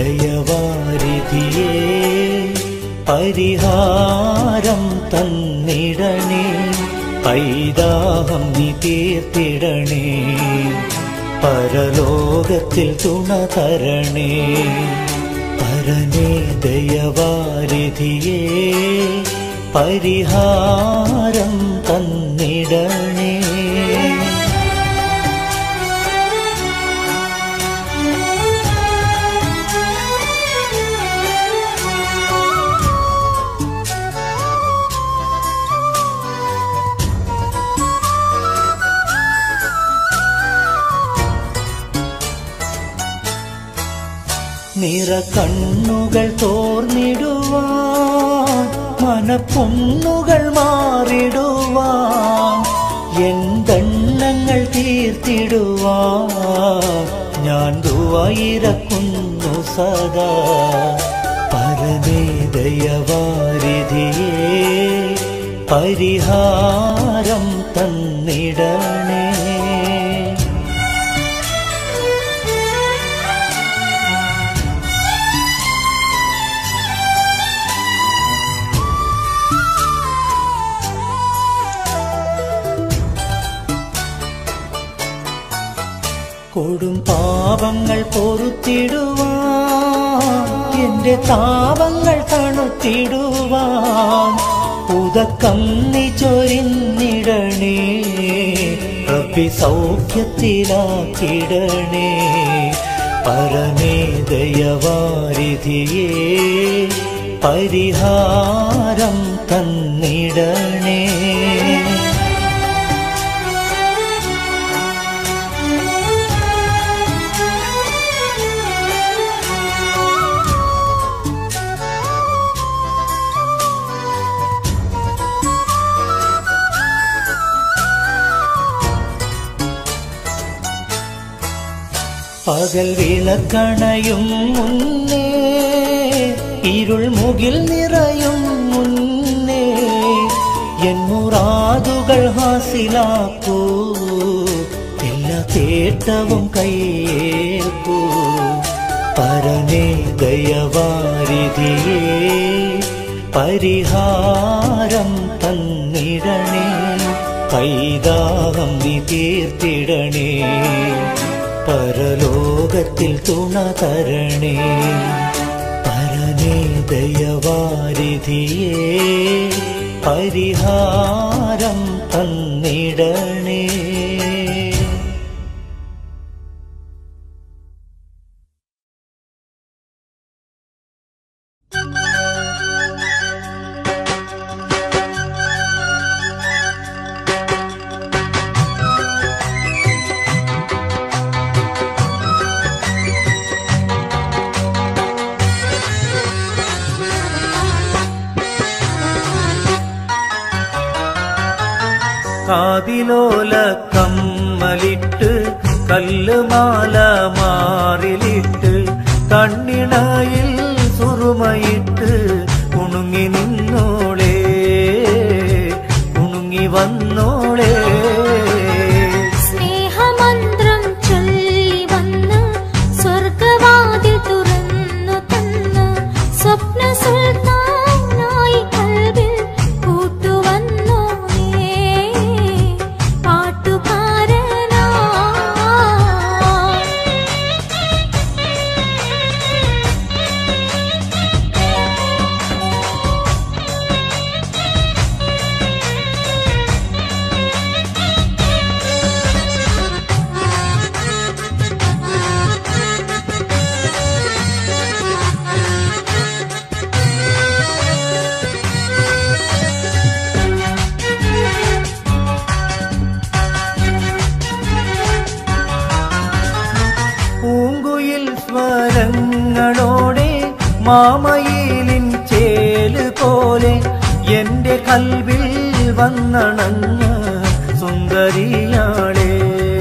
ദയവാരിധിയേ പരിഹാരം തന്നിടണേ ഐദാഹം നീ തീർത്തിടണേ പരലോകത്തിൽ തുണ തരണേ പരനേ ദയവാരിധിയേ പരിഹാരം തന്നിടണേ നിറ കണ്ണുകൾ തോർന്നിടുവാൻ മനപ്പൊണ്ണുകൾ മാറിടുവാൻ എന്തെണ്ണങ്ങൾ തീർത്തിടുവാൻ ഞാൻ ദുവായിരക്കുന്നു സദാ പരമേ ദയവാരിധിയേ പരിഹാരം തന്നിടണേ കൊടും പാപങ്ങൾ പൊറുത്തിടുവാൻ എന്റെ താപങ്ങൾ തണുത്തിടുവാൻ ഉദക്കം നീ ചൊരിഞ്ഞിടണേ റബ്ബി സൗഖ്യത്തിലാക്കിടണേ പരമേ ദയവാരിധിയേ പരിഹാരം തന്നിടണേ പകൽ വിളക്കണയും മുന്നേ ഇരുൾ മുകിൽ നിറയും മുന്നേ എൻ മുറാദുകൾ ഹാസിലാക്കൂ എല്ലാ തേട്ടവും കയ്യേൽക്കൂ പരനേ ദയവാരിധിയേ പരിഹാരം തന്നിടണേ കൈദാഹം നീ തീർത്തിടണേ പരലോകത്തിൽ തുണ തരണേ പരനേ ദയവാരിധിയേ പരിഹാരം തന്നിടണേ കാതിലോല കമ്മലിട്ട് കല്ലുമാല മാറിലിട്ട് കണ്ണിണയിൽ സുറുമയിട്ട് കുണുങ്ങി നിന്നോളേ കുണുങ്ങി വന്നോളേ സ്നേഹമന്ത്രം ചൊല്ലി വന്ന് സ്വർഗവാതിൽ തുറന്നു തന്ന് സ്വപ്ന സുൽത്താനായി കൽവിൽ കൂട്ടുവന്നോനേ പാട്ടുകാരനാ പൂങ്കുയിൽ സ്വരങ്ങളോടെ മാമയിലിൻ ചേല് പോലെ എന്റെ കൽവിൽ വന്നണങ്ങ് സുന്ദരിയാളേ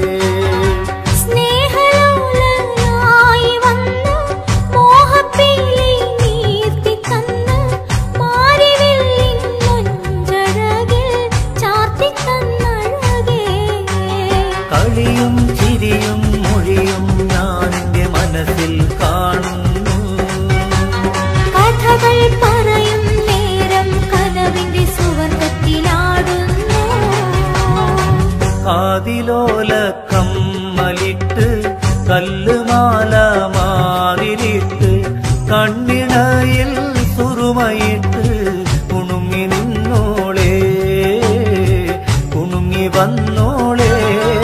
സ്നേഹലോലനായി വന്ന് മോഹപ്പീലി നീർത്തി തന്ന് മാരിവില്ലിൻ മൊഞ്ചഴകിൽ ചാർത്തി തന്നഴകേ കളിയും ചിരിയും മൊഴിയും ഞാൻ എന്റെ മനസ്സിൽ കാണുന്നു കാതിലോല കമ്മലിട്ട് കല്ലുമാല മാറിലിട്ട് കണ്ണിണയിൽ സുറുമയിട്ട് കുണുങ്ങി നിന്നോളേ കുണുങ്ങി വന്നോളേ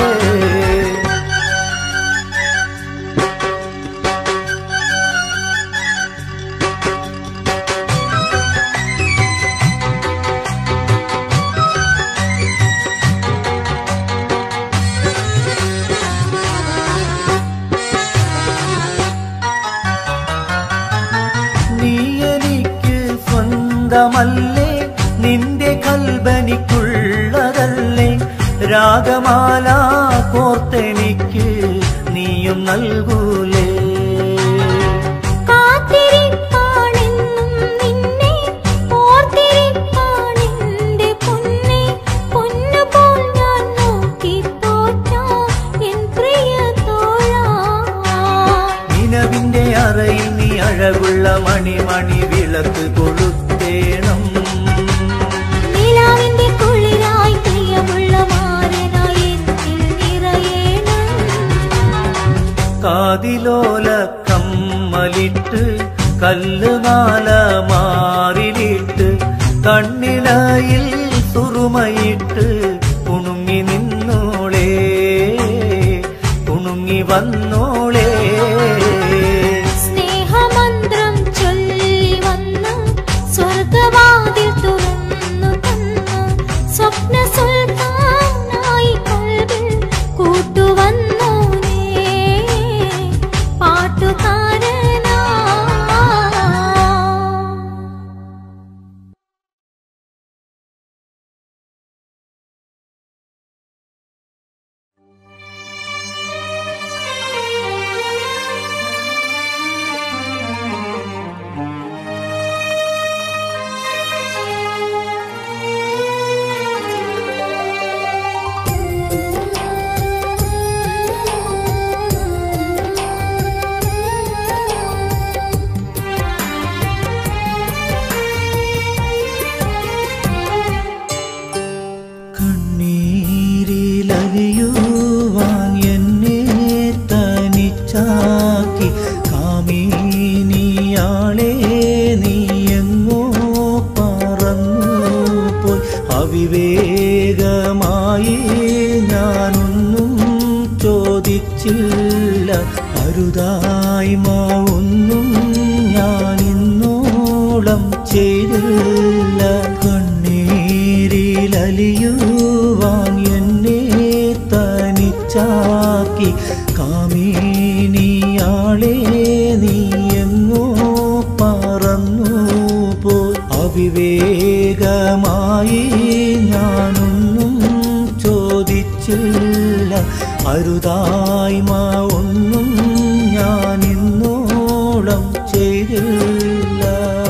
നീ എനിക്ക് സ്വന്തമല്ലേ നിന്റെ കൽബനിക്കുള്ളതല്ലേ രാഗമാല കോർത്തെനിക്ക് നീയും നൽകൂലേ കാത്തിരിപ്പാണെന്നും നിന്നെ ഓർത്തിരിപ്പാണെന്റെ പൊന്നെ പൊന്നുപോൽ ഞാൻ നോക്കിത്തോറ്റ എൻ പ്രിയ തോഴാ നിലവിന്റെ അറയിൽ നീ അഴകുള്ള മണിമണി വിളക്ക് കൊളുത്തേണം നിലാവിന്റെ കുളിരായി പ്രിയമുള്ള മാരനായി എന്നിൽ നിറയേണം കാതിലോല കമ്മലിട്ട് കല്ലുമാല മാറിലിട്ട് കണ്ണിലയിൽ സുറുമയിട്ട് കുണുങ്ങി നിന്നോളേ കുണുങ്ങി വന്നോളേ സ്നേഹമന്ത്രം ചൊല്ലി വന്ന് സ്വർഗവാതിൽ തുറന്നു തന്ന് സ്വപ്ന സുൽത്താനായി കൽവിൽ കൂട്ടുവന്നു നീ പാട്ടുകാരനാ കണ്ണീരിലറിയുവാൻ എന്നെ തനിച്ചാക്കി കാമിനിയാളെ നീ എങ്ങോ പറന്നു പോയി അവിവേകമായി ഞാനൊന്നും ചോദിച്ചില്ല അരുതായ്മ ഒന്നും ഞാനിന്നോളം ചെയ്തില്ല കണ്ണീരിലലിയുവാൻ എന്നെ തനിച്ചാക്കി കാമിനിയാളെ നീ എങ്ങോ പറന്നു പോയി അവിവേകമായി ഞാനൊന്നും ചോദിച്ചില്ല അരുതായ്മ ഒന്നും ഞാനിന്നോളം ചെയ്തില്ല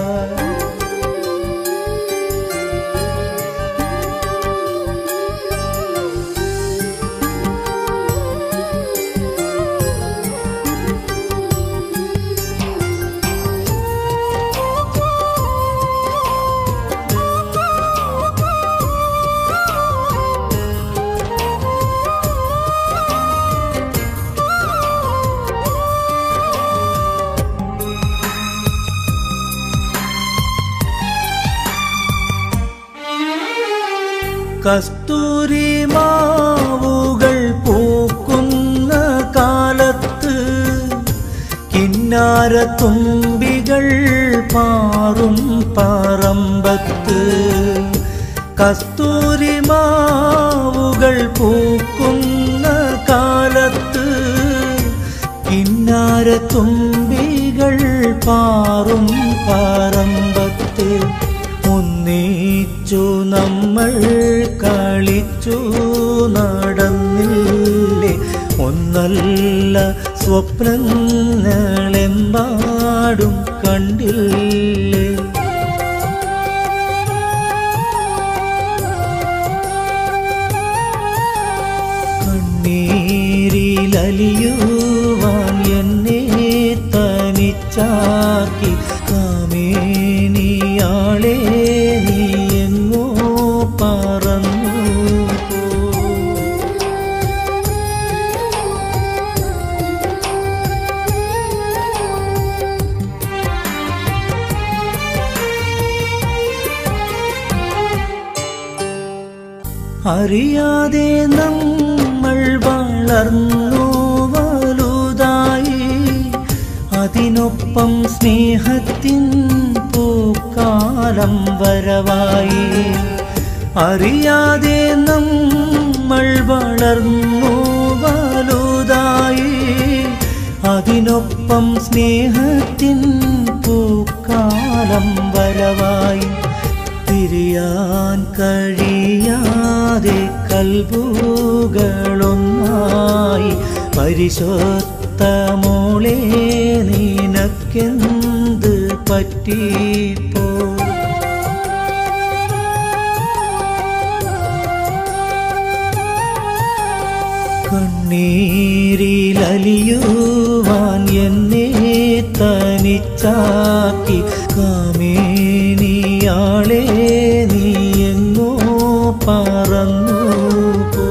കസ്തൂരി മാവുകൾ പൂക്കുന്ന കാലത്ത് കിന്നാര തുമ്പികൾ പാറും പറമ്പത്ത് കസ്തൂരി മാവുകൾ പൂക്കുന്ന കാലത്ത് കിന്നാര തുമ്പികൾ പാറും പറമ്പത്ത് ഒന്നിച്ചു നമ്മൾ കളിച്ചു നടന്നില്ലേ ഒന്നല്ല സ്വപ്നങ്ങളെമ്പാടും കണ്ടില്ലേ കണ്ണീരിലലിയുവാൻ എന്നെ തനിച്ചാക്കി കാമേനിയാളെ നീ എങ്ങോ പറന്നു പോ അറിയാതെ നമ്മൾ വളർന്നു വലുതായി അതിനൊപ്പം സ്നേഹത്തിൻ പൂക്കാലം വരവായി അറിയാതെ നമ്മൾ വളർന്നു വലുതായി അതിനൊപ്പം സ്നേഹത്തിൻ പൂക്കാലം വരവായി പിരിയാൻ കഴിയാതെ കൽബുകളൊന്നായി പരിശോത്ത മോളെ നിനക്കെന്ത് പറ്റിപ്പോ കണ്ണീരിലലിയുവാൻ എന്നെ തനിച്ചാക്കി കാമേനിയാളെ നീ എങ്ങോ പറന്നു പോ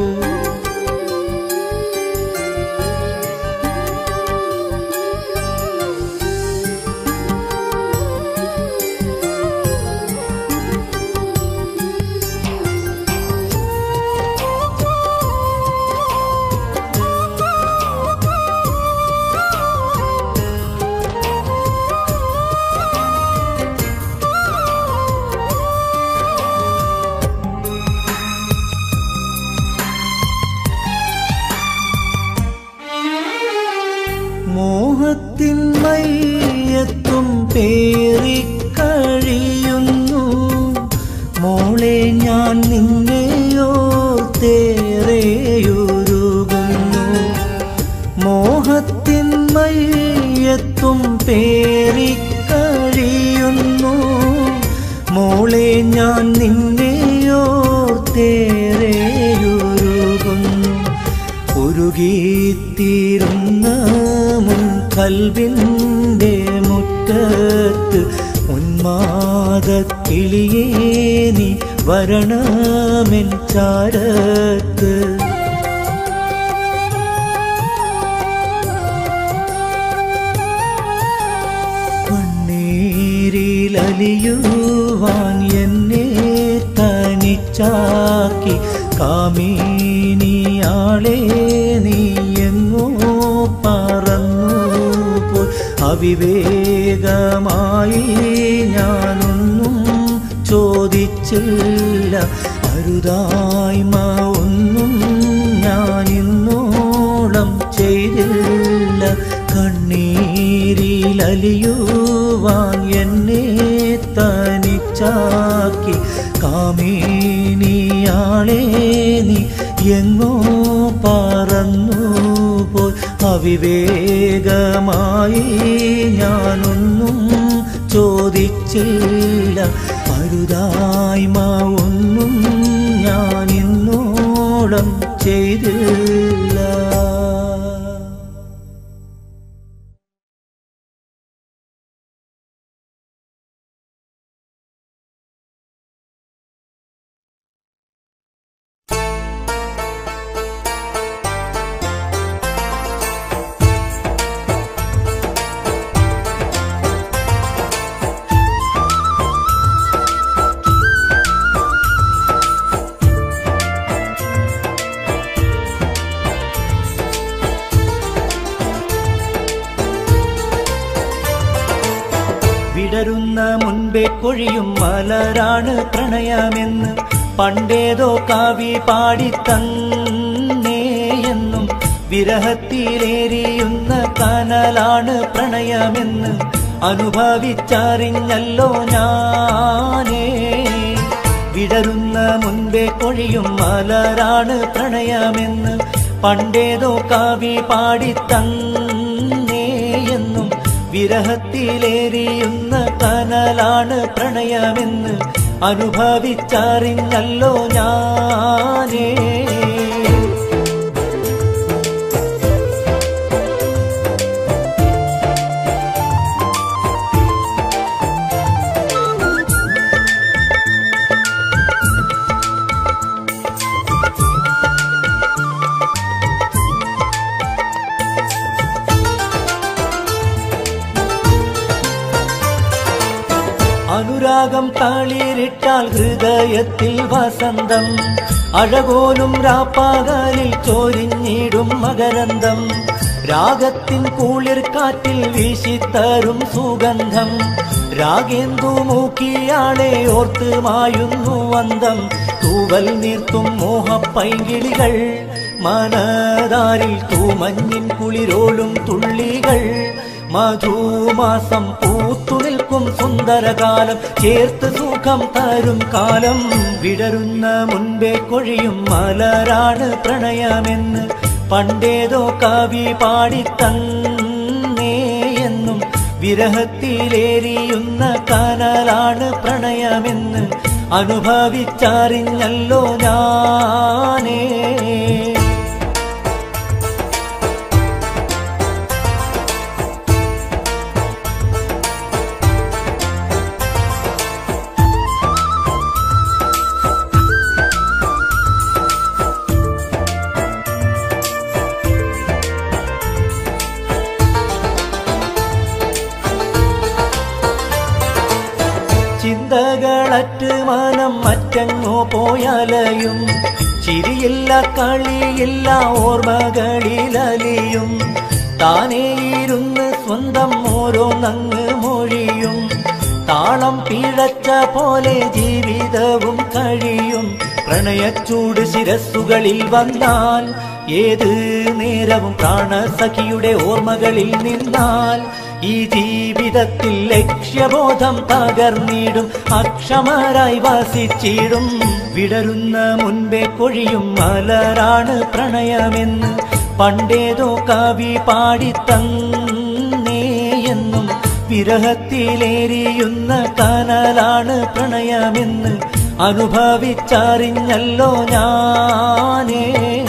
മോഹത്തിൻ മയ്യത്തും പേറിക്കഴിയുന്നു മോളെ ഞാൻ നിന്നെയോർത്തേറെയുരുകുന്നു മോഹത്തിൻ മയ്യത്തും പേറിക്കഴിയുന്നു മോളെ ഞാൻ നിന്നെയോർത്തേറെയുരുകുന്നു ഉരുകിത്തീരുന്ന മുൻ കൽവിൻ്റെ മുറ്റത്ത് ഉന്മാദ കിളിയേ നീ വരണമെൻ ചാരത്ത് കണ്ണീരിലലിയുവാൻ എന്നെ തനിച്ചാക്കി കാമീനിയാളെ നീ എങ്ങോ പറന്നു പോയി അവിവേകമായി ഞാനൊന്നും ചോദിച്ചില്ല അരുതായ്മ ഒന്നും ഞാനിന്നോളം ചെയ്തില്ല കണ്ണീരിലലിയുവാൻ എന്നെ തനിച്ചാക്കി കാമീനിയാളെ നീ എങ്ങോ പറന്നു പോയി അവിവേകമായി ഞാനൊന്നും ചോദിച്ചില്ല അരുതായ്മ ഒന്നും ഞാനിന്നോളം ചെയ്തില്ല വിടരുന്ന മുൻപേ കൊഴിയും മലരാണ് പ്രണയമെന്ന് പണ്ടേതോ കാവി പാടിത്തന്നേയെന്നും വിരഹത്തിലേരിയുന്ന കനലാണ് പ്രണയമെന്ന് അനുഭവിച്ചറിഞ്ഞല്ലോ ഞാനേ വിടരുന്ന മുൻപേ കൊഴിയും മലരാണ് പ്രണയമെന്ന് പണ്ടേതോ കാവി പാടിത്തന്നേയെന്നും വിരഹത്തിലേരിയുന്ന കനലാണ് പ്രണയമെന്ന് അനുഭവിച്ചറിഞ്ഞല്ലോ ഞാനേ അനുരാഗം തളിരിടുന്ന കണ്ണീരിട്ടാൽ ഹൃദയത്തിൽ വസന്തം അഴകോലും രാപ്പാകലിൽ ചോരിഞ്ഞിടും മകരന്തം രാഗത്തിൻ കുളിർ കാറ്റിൽ വീശിത്തരും സുഗന്ധം രാഗേന്ദു മൂക്കിയാളെ ഓർത്ത് മായുന്നു വന്തം തൂവൽ നീർത്തും മോഹപ്പൈങ്കിളികൾ മനതാരിൽ തൂമഞ്ഞിൻ കുളിരോളും തുള്ളികൾ മധുമാസം പൂത്തു നിൽക്കും സുന്ദരകാലം ചേർത്ത് സുഖം തരും കാലം വിടരുന്ന മുൻപേ കൊഴിയും മലരാണ് പ്രണയമെന്ന് പണ്ടേതോ കവി പാടിത്തന്നേ എന്നും വിരഹത്തിലേരിയുന്ന കനലാണ് പ്രണയമെന്ന് അനുഭവിച്ചറിഞ്ഞല്ലോ ഞാനേ ചിന്തകളറ്റ് മനം മറ്റങ്ങോ പോയാലയും ചിരിയില്ല കളിയില്ല ഓർമ്മകളിലലിയും താനേ ഇരുന്ന് സ്വന്തം ഓരോ നങ്ങ് മൊഴിയും താളം പിഴച്ച പോലെ ജീവിതവും കഴിയും പ്രണയച്ചൂട് ശിരസ്സുകളിൽ വന്നാൽ ഏത് നേരവും പ്രാണസഖിയുടെ ഓർമ്മകളിൽ നിന്നാൽ ഈ ജീവിതത്തിൽ ലക്ഷ്യബോധം തകർന്നിടും അക്ഷമരായി വസിച്ചിടും വിടരുന്ന മുൻപേ കൊഴിയും മലരാണ് പ്രണയമെന്ന് പണ്ടേതോ കവി പാടിത്തന്നേ എന്നും വിരഹത്തിലേരിയുന്ന കനലാണ് പ്രണയമെന്ന് അനുഭവിച്ചറിഞ്ഞല്ലോ ഞാനേ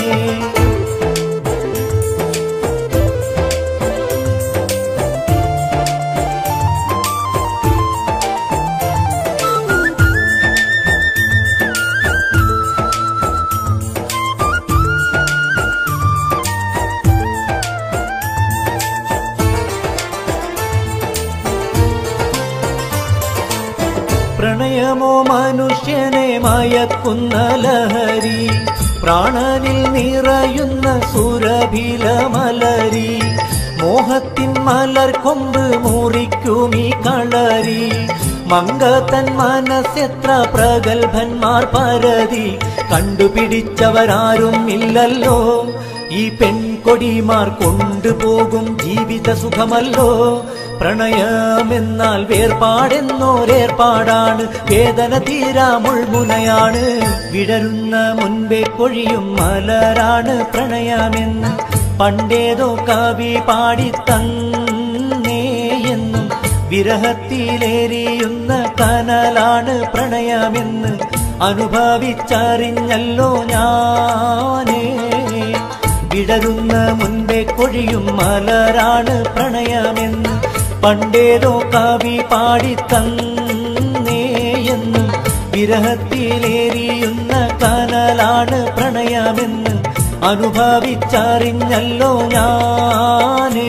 പ്രണയമോ മനുഷ്യനെ മയക്കുന്ന ലഹരി പ്രാണനിൽ നിറയുന്ന സുരഭില മലരി മോഹത്തിൻ മലർ കൊമ്പ് മുറിക്കുമീ കളരി മങ്കത്തൻ മനസ്സെത്ര പ്രഗത്ഭന്മാർ പരതി കണ്ടുപിടിച്ചവരാരും ഇല്ലല്ലോ ഈ പെൺകൊടിമാർ കൊണ്ടുപോകും ജീവിത സുഖമല്ലോ പ്രണയമെന്നാൽ വേർപാടെന്നോരേർപ്പാടാണ് വേദന തീരാ മുൾമുനയാണ് വിടരുന്ന മുൻപേ കൊഴിയും മലരാണ് പ്രണയമെന്ന് പണ്ടേതോ കവി പാടിത്തന്നേ എന്നും വിരഹത്തിലേരിയുന്ന കനലാണ് പ്രണയമെന്ന് അനുഭവിച്ചറിഞ്ഞല്ലോ ഞാനേ വിടരുന്ന മുൻപേ കൊഴിയും മലരാണ് പ്രണയമെന്ന് പണ്ടേതോ കവി പാടിത്തന്നേ എന്നും വിരഹത്തിലേരിയുന്ന കനലാണ് പ്രണയമെന്ന് അനുഭവിച്ചറിഞ്ഞല്ലോ ഞാനേ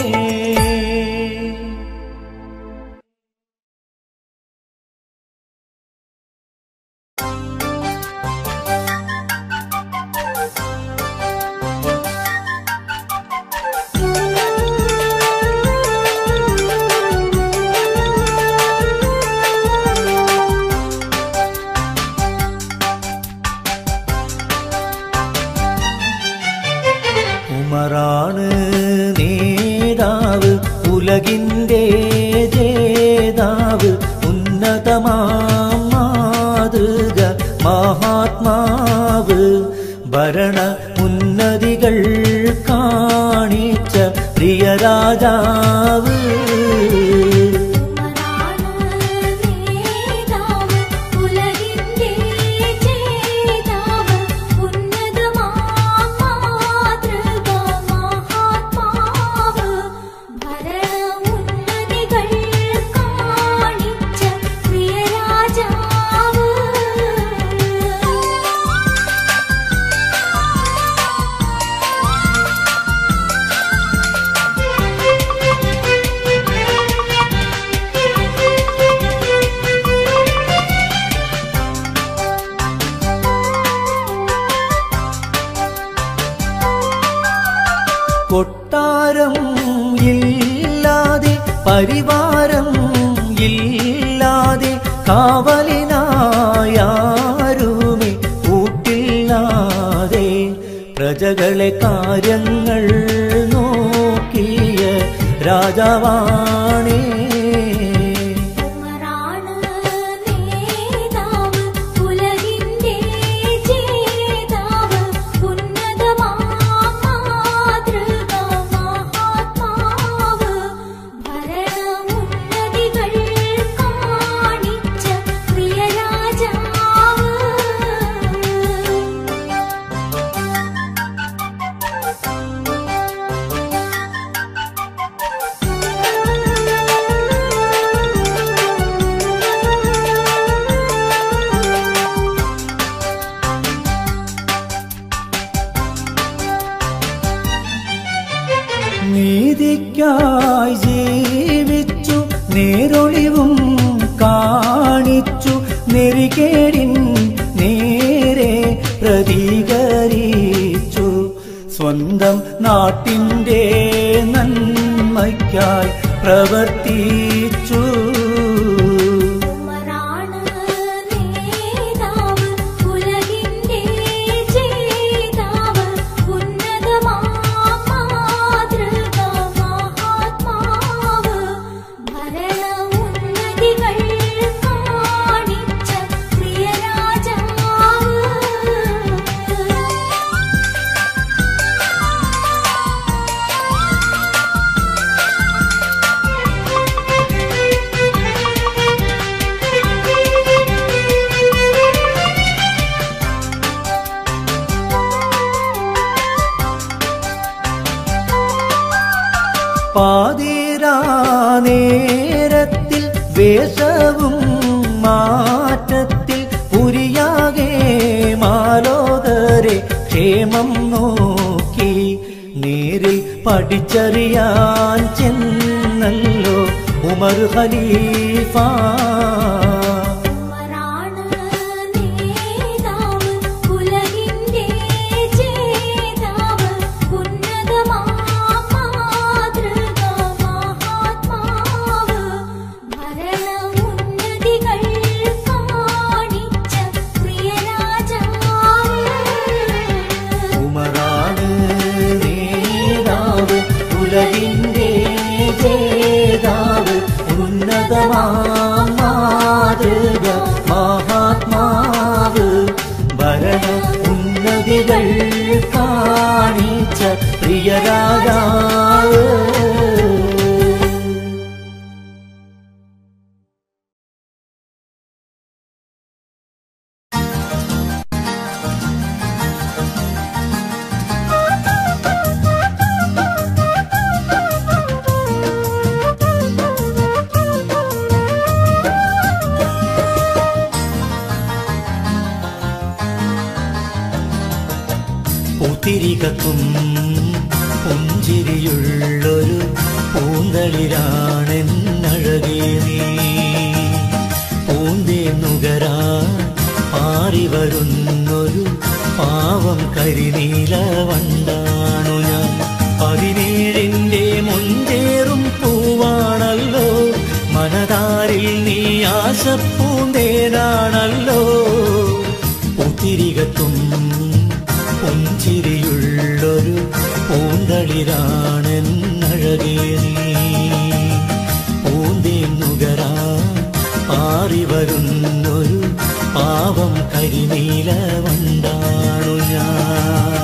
ഉമറാണ് നേതാവ് ഉലകിൻ്റെ ജേതാവ് ഉന്നതമാം മാതൃക മഹാത്മാവ് ഭരണ ഉന്നതികൾ കാണിച്ച പ്രിയരാജാവ് നേതാവ് ഉലകിന്റെ ജേതാവ് ഉന്നതമാം മാതൃക മഹാത്മാവ് ഭരണ ഉന്നതികൾ കാണിച്ച പ്രിയരാജാവ് കൊട്ടാരം ഇല്ലാതെ പരിവാരം ഇല്ലാതെ കാവലിനായാരുമേ കൂട്ടില്ലാതെ പ്രജകളെ കാര്യങ്ങൾ നോക്കിയ രാജാവാണേ ഉമറാണ് നേതാവ് ഉലകിന്റെ ജേതാവ് ഉന്നതമാതൃക മഹാത്മാവ് ഭരണമുന്നതികൾ കാണിച്ച പ്രിയരാജാവ് നീതിക്കായി ജീവിച്ചു നേരൊളിവും കാണിച്ചു നെറികേടിൻ നേരെ പ്രതികരിച്ചു സ്വന്തം നാട്ടിൻ്റെ നന്മയ്ക്കായി പ്രവർത്തിച്ചു ഉമറാണ് നേതാവ് ഉലകിന്റെ ജേതാവ് ഉന്നതമാതൃക മഹാത്മാവ് ഭരണമുന്നതികൾ കാണിച്ച പ്രിയരാജാവ് പാതിരാ നേരത്തിൽ വേഷവും മാറ്റത്തിൽ പുരിയാകെ മാലോകരെ ക്ഷേമം നോക്കി നേരിൽ പഠിച്ചറിയാൻ ചെന്നല്ലോ ഉമർ ഖലീഫ ഉമറാണ് നേതാവ് ഉലകിന്റെ ജേതാവ് ഉന്നതമാതൃക മഹാത്മാവ് ഭരണമുന്നതികൾ കാണിച്ച പ്രിയരാജാവ് ഉമറാണ് നേതാവ് ഉലകിന്റെ ജേതാവ് ഉന്നതമാം മാതൃക മഹാത്മാവ് ഭരണ ഉന്നതികൾ കാണിച്ച പ്രിയരാജാവ് പൂത്തിരികത്തും പുഞ്ചിരിയുള്ളൊരു പൂന്തളിരാണെന്നഴകേ നീ പൂന്തേന്നുകരാൻ പാറി വരുന്നൊരു പാവം കരിനീല വണ്ടാണു ഞാൻ പതിനേഴിന്റെ മുഞ്ചേറും പൂവാണല്ലോ മനതാരിൽ നീ ആശപ്പൂന്തേനാണല്ലോ പൂത്തിരികത്തും പുഞ്ചിരിയുള്ളൊരു പൂന്തളിരാണെന്നഴകേ നീ പൂന്തേന്നുകരാ പാറി വരുന്നൊരു പാവം കരിനീല വണ്ടാണു ഞാൻ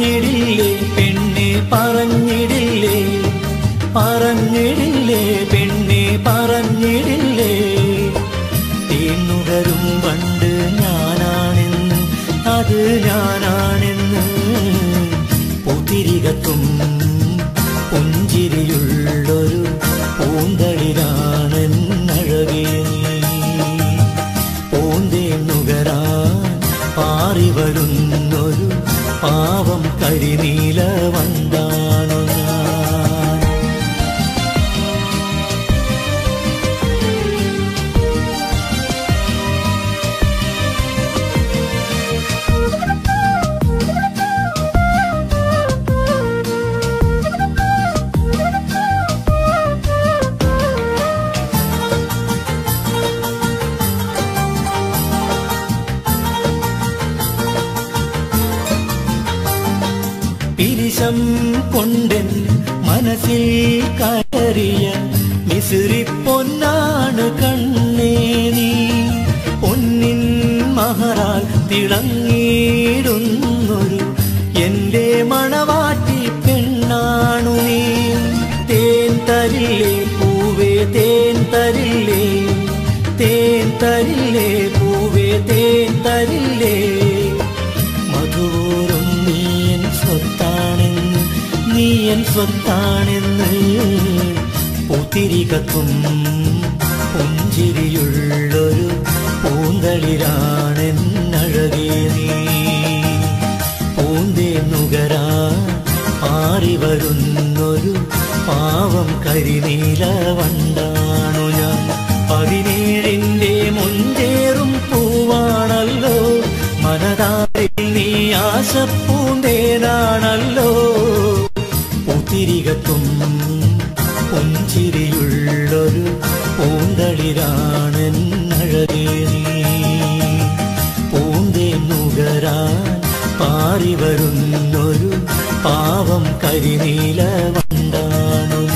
പറഞ്ഞിടില്ലേ പെണ്ണെ പറഞ്ഞിടില്ലേ പറഞ്ഞിടില്ലേ പെണ്ണെ പറഞ്ഞിടില്ലേ തേന്നുകരും പണ്ട് ഞാനാണെന്ന് അത് ഞാനാണെന്ന് പുതിരികത്തും പുഞ്ചിരിയുള്ളൊരു പൂന്തളിരാണെന്നഴകേ നീ പൂന്തേന്നുകരാൻ പാറി വരുന്നൊരു പാവം കരിനീല വണ്ടാണു ഞാൻ പിരിശം കൊണ്ടൻ മനസ്സിൽ കയറിയ മിസിറി പൊന്നാണ് കണ്ണേ നീ പൊന്നിൻ മഹറാൽ തിളങ്ങിയിടുന്നൊരു എന്റെ മണവാട്ടി പെണ്ണാണു നീ തേൻ തരില്ലേ പൂവേ തേൻ തരില്ലേ തേൻ തരില്ലേ പൂവേ തേൻ തരില്ലേ മധുവോറും നീയൻ സ്വത്താണെന്ന് നീയൻ സ്വത്താണെന്ന് പൂത്തിരികത്തും പുഞ്ചിരിയുള്ളൊരു പൂന്തളിരാണെന്നഴകേ നീ പൂന്തേ നുകരാ പാറി വരുന്നൊരു പാവം കരിനീല വണ്ടാണു ഞാൻ പതിനേഴിന്റെ മുഞ്ചേറും പൂവാണല്ലോ മനതാരിൽ നീ ആശപ്പൂന്തേനാണല്ലോ പൂത്തിരികത്തും പുഞ്ചിരിയുള്ളൊരു പൂന്തളിരാണെന്നഴകേ നീ പൂന്തേ നുകരാൻ പാറി വരുന്നൊരു പാവം കരിനീല വണ്ടാണു